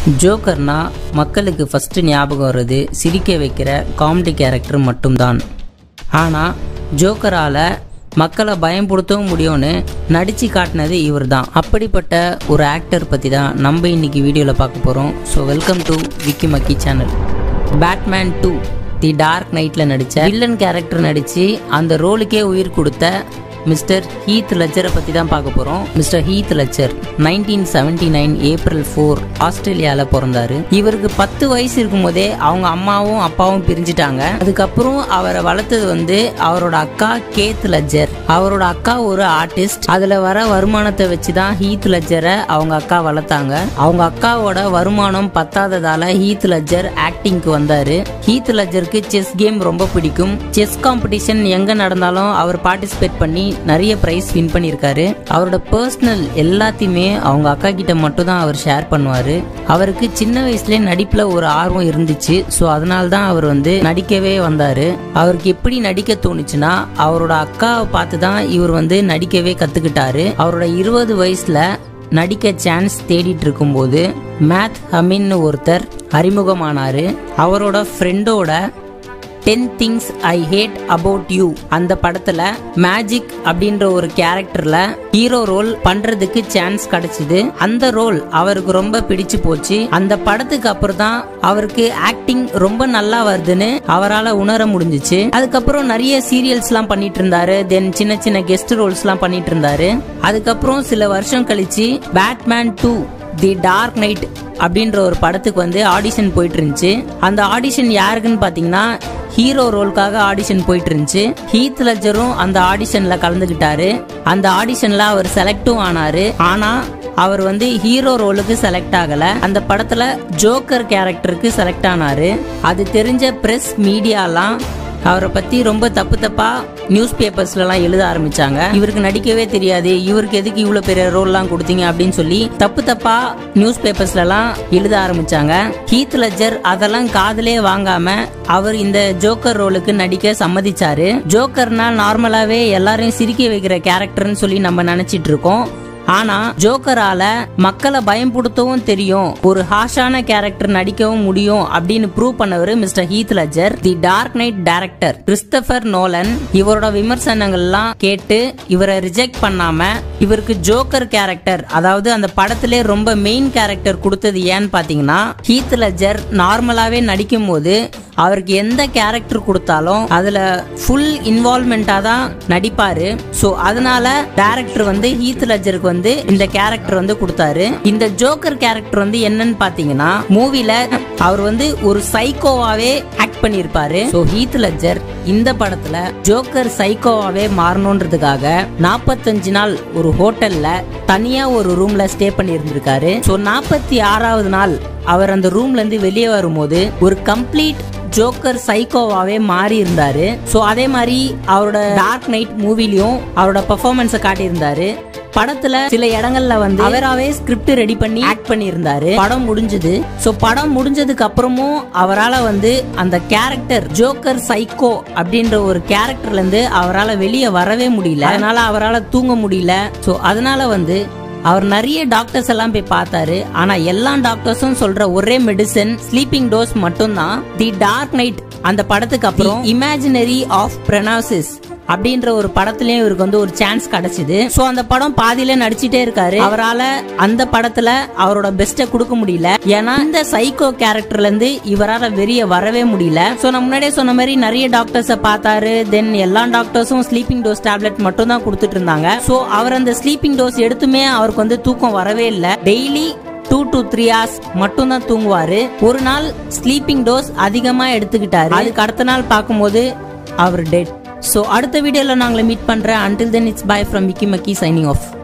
ஜோக்கர்னா மக்களுக்கு ஃபர்ஸ்ட் ஞாபகம் வர்றது சிரிக்க வைக்கிற காமெடி கேரக்டர் மட்டும்தான் ஆனால் ஜோக்கரால் மக்களை பயன்படுத்தவும் முடியும்னு நடித்து காட்டினது இவர் தான் அப்படிப்பட்ட ஒரு ஆக்டர் பற்றி தான் நம்ம இன்னைக்கு வீடியோவில் பார்க்க போகிறோம் so welcome to Vicky Makki channel Batman to the dark நைட்டில் நடித்த வில்லன் கேரக்டர் நடித்து அந்த ரோலுக்கே உயிர் கொடுத்த மிஸ்டர் ஹீத் லெச்சரை பற்றி தான் பார்க்க போகிறோம் mister Heath Ledger nineteen seventy nine April four ஆஸ்திரேலியாவில் பிறந்தாரு இவருக்கு பத்து வயசு இருக்கும் போதே அவங்க அம்மாவும் அப்பாவும் பிரிஞ்சிட்டாங்க அதுக்கப்புறம் அவரை வளர்த்தது வந்து அவரோட அக்கா கேத் லெஜர் அவரோட அக்கா ஒரு ஆர்டிஸ்ட் அதில் வர வருமானத்தை வச்சு தான் ஹீத் லெஜரை அவங்க அக்கா வளர்த்தாங்க அவங்க அக்காவோட வருமானம் பத்தாததால ஹீத் லெஜர் ஆக்டிங்க்கு வந்தாரு ஹீத் லெஜருக்கு செஸ் கேம் ரொம்ப பிடிக்கும் செஸ் காம்படிஷன் எங்க நடந்தாலும் அவர் பார்ட்டிசிபேட் பண்ணி நிறைய பிரைஸ் வின் பண்ணியிருக்காரு அவரோட பர்சனல் எல்லாத்தையுமே அவங்க அக்கா கிட்ட மட்டும் தான் அவர் ஷேர் பண்ணுவாரு அவருக்கு சின்ன வயசுல நடிப்புல ஒரு ஆர்வம் இருந்துச்சு ஸோ அதனால தான் அவர் வந்து நடிக்கவே வந்தாரு அவருக்கு எப்படி நடிக்க தோணுச்சுன்னா அவரோட அக்காவை பார்த்து தான் இவர் வந்து நடிக்கவே கத்துக்கிட்டாரு அவரோட இருபது வயசுல நடிக்க சான்ஸ் தேடிட்டு இருக்கும்போது மேத் ஹமின்னு ஒருத்தர் அறிமுகமானாரு அவரோட ஃப்ரெண்டோட ten things I hate about you அந்த படத்துல மேஜிக் அப்படின்ற ஒரு கேரக்டர்ல ஹீரோ ரோல் பண்றதுக்கு சான்ஸ் கிடைச்சது அந்த ரோல் அவருக்கு ரொம்ப பிடிச்சு போச்சு அந்த படத்துக்கு அப்புறம் தான் அவருக்கு ஆக்டிங் ரொம்ப நல்லா வருதுன்னு அவரால் உணர முடிஞ்சிச்சு அதுக்கப்புறம் நிறைய சீரியல்ஸ் எல்லாம் பண்ணிட்டு இருந்தாரு தென் சின்ன சின்ன கெஸ்ட் ரோல்ஸ் எல்லாம் பண்ணிட்டு இருந்தாரு அதுக்கப்புறம் சில வருஷம் கழிச்சு Batman to the dark knight அப்படின்ற ஒரு படத்துக்கு வந்து ஆடிஷன் போயிட்டு இருந்துச்சு அந்த ஆடிஷன் யாருக்குன்னு பார்த்தீங்கன்னா ஹீரோ ரோலுக்காக ஆடிஷன் போயிட்டு இருந்துச்சு ஹீத் லெஜரும் அந்த ஆடிஷன்ல கலந்துக்கிட்டாரு அந்த ஆடிஷன்ல அவர் செலக்டும் ஆனாரு ஆனா அவர் வந்து ஹீரோ ரோலுக்கு செலக்ட் ஆகல அந்த படத்துல ஜோக்கர் கேரக்டருக்கு செலக்ட் ஆனாரு அது தெரிஞ்ச பிரஸ் மீடியாலாம் அவரை பத்தி ரொம்ப தப்பு தப்பா நியூஸ் பேப்பர்ஸ்லாம் எழுத ஆரம்பிச்சாங்க இவருக்கு நடிக்கவே தெரியாது இவருக்கு எதுக்கு இவ்வளவு பெரிய ரோல்லாம் கொடுத்தீங்க அப்படின்னு சொல்லி தப்பு தப்பா நியூஸ் பேப்பர்ஸ்லாம் எழுத ஆரம்பிச்சாங்க ஹீத் லெஜர் அதெல்லாம் காதலே வாங்காம அவர் இந்த ஜோக்கர் ரோலுக்கு நடிக்க சம்மதிச்சாரு ஜோக்கர்னா நார்மலாவே எல்லாரையும் சிரிக்க வைக்கிற கேரக்டர்னு சொல்லி நம்ம நினைச்சிட்டு இருக்கோம் ஆனா ஜோக்கரால மக்களை பயன்படுத்தவும் தெரியும் ஒரு ஹாஷான கேரக்டர் நடிக்கவும் முடியும் அப்படின்னு ப்ரூவ் பண்ணவர் mister Heath Ledger the dark knight director Christopher Nolan இவரோட விமர்சனங்கள்லாம் கேட்டு இவரை ரிஜெக்ட் பண்ணாம இவருக்கு ஜோக்கர் கேரக்டர் அதாவது அந்த படத்திலே ரொம்ப மெயின் கேரக்டர் கொடுத்தது ஏன்னு பாத்தீங்கன்னா ஹீத் லெஜர் நார்மலாவே நடிக்கும் போது அவருக்கு எந்த கேரக்டர் கொடுத்தாலும் அதுல ஃபுல் இன்வால்மெண்டா தான் நடிப்பாரு ஸோ அதனால டேரக்டர் வந்து ஹீத் லெஜருக்கு வந்து இந்த கேரக்டர் வந்து கொடுத்தாரு இந்த ஜோக்கர் கேரக்டர் வந்து என்னன்னு பாத்தீங்கன்னா மூவில அவர் வந்து ஒரு சைக்கோவாவே ஆக்ட் பண்ணியிருப்பாரு ஸோ ஹீத் லெஜர் இந்த படத்துல ஜோக்கர் சைக்கோவாவே மாறணுன்றதுக்காக நாற்பத்தஞ்சு நாள் ஒரு ஹோட்டல்ல தனியா ஒரு ரூம்ல ஸ்டே பண்ணி இருந்திருக்காரு ஸோ நாற்பத்தி ஆறாவது நாள் அவர் அந்த ரூம்ல இருந்து வெளியே வரும்போது ஒரு கம்ப்ளீட் ஜோக்கர் சைக்கோவாவே மாறி இருந்தாரு ஸோ அதே மாதிரி அவரோட டார்க் நைட் மூவிலையும் அவரோட பெர்ஃபார்மன்ஸை காட்டியிருந்தாரு படத்துல சில இடங்கள்ல வந்து அவராவே ஸ்கிரிப்ட் ரெடி பண்ணி ஆக்ட் பண்ணியிருந்தாரு படம் முடிஞ்சது சோ படம் முடிஞ்சதுக்கு அப்புறமும் அவரால் வந்து அந்த கேரக்டர் ஜோக்கர் சைக்கோ அப்படின்ற ஒரு கேரக்டர்ல இருந்து அவரால் வெளியே வரவே முடியல அதனால அவரால் தூங்க முடியல சோ அதனால வந்து அவர் நிறைய டாக்டர்ஸ் எல்லாம் போய் பார்த்தாரு ஆனா எல்லா டாக்டர்ஸும் சொல்ற ஒரே மெடிசன் ஸ்லீப்பிங் டோஸ் மட்டும்தான் தி டார்க் நைட் அந்த படத்துக்கு அப்புறம் இமேஜினரி ஆஃப் பிரனாசிஸ் அப்படின்ற ஒரு படத்துலயும் இவருக்கு வந்து ஒரு சான்ஸ் கிடைச்சது சோ அந்த படம் பாதியில நடிச்சிட்டே இருக்காரு அவரால அந்த படத்துல அவரோட பெஸ்ட கொடுக்க முடியல ஏன்னா இந்த சைக்கோ கேரக்டர்ல இருந்து இவரால வெளிய வரவே முடியல சோ நான் முன்னாடியே சொன்ன மாதிரி நிறைய டாக்டர்ஸ பார்த்தாரு தென் எல்லா டாக்டர்ஸும் ஸ்லீப்பிங் டோஸ் டேப்லெட் மட்டும் தான் கொடுத்துட்டு இருந்தாங்க சோ அவர் அந்த ஸ்லீப்பிங் டோஸ் எடுத்துமே அவருக்கு வந்து தூக்கம் வரவே இல்லை daily two to three hours மட்டும் தான் தூங்குவாரு ஒரு நாள் ஸ்லீப்பிங் டோஸ் அதிகமா எடுத்துக்கிட்டாரு அதுக்கு அடுத்த நாள் பார்க்கும்போது அவர் டெட் ஸோ அடுத்த வீடியோவில் நாங்களை மீட் பண்ணுறேன் until then it's bye from Vicky Makki signing of